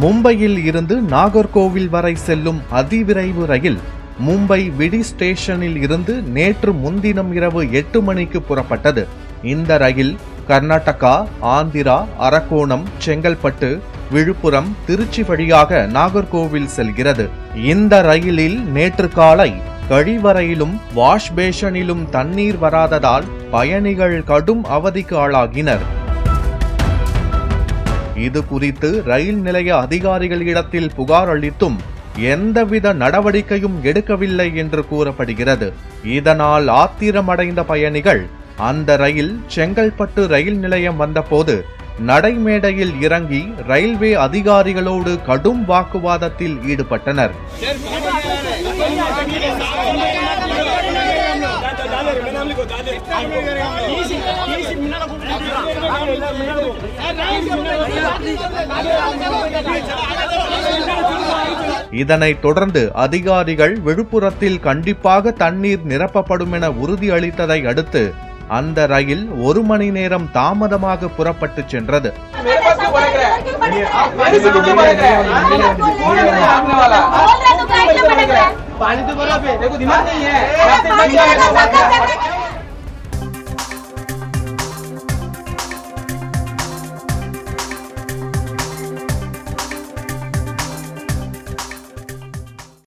மும்பையில் இருந்து நாகர்கோவில் வரை செல்லும் அதிவிரைவு ரயில் மும்பை விடி ஸ்டேஷனில் இருந்து நேற்று முன்தினம் இரவு எட்டு மணிக்கு புறப்பட்டது இந்த ரயில் கர்நாடகா ஆந்திரா அரக்கோணம் செங்கல்பட்டு விழுப்புரம் திருச்சி வழியாக நாகர்கோவில் செல்கிறது இந்த ரயிலில் நேற்று காலை கழிவறையிலும் வாஷ் பேஷனிலும் தண்ணீர் வராததால் பயணிகள் கடும் அவதிக்கு ஆளாகினர் இது குறித்து ரயில் நிலைய அதிகாரிகளிடத்தில் புகார் அளித்தும் எந்தவித நடவடிக்கையும் எடுக்கவில்லை என்று கூறப்படுகிறது இதனால் ஆத்திரமடைந்த பயணிகள் அந்த ரயில் செங்கல்பட்டு ரயில் நிலையம் வந்தபோது நடைமேடையில் இறங்கி ரயில்வே அதிகாரிகளோடு கடும் வாக்குவாதத்தில் ஈடுபட்டனர் இதனைத் தொடர்ந்து அதிகாரிகள் விழுப்புரத்தில் கண்டிப்பாக தண்ணீர் நிரப்பப்படும் என உறுதியளித்ததை அடுத்து அந்த ரயில் ஒரு மணி நேரம் தாமதமாக புறப்பட்டு சென்றது मेरे पास क्यों भड़क रहा है मेरे से क्यों भड़क रहा है बोल रहा है आपने वाला बोल रहा तो काहे भड़क रहा है पानी तो बर्फ है देखो दिमाग नहीं है पानी वाला साका करके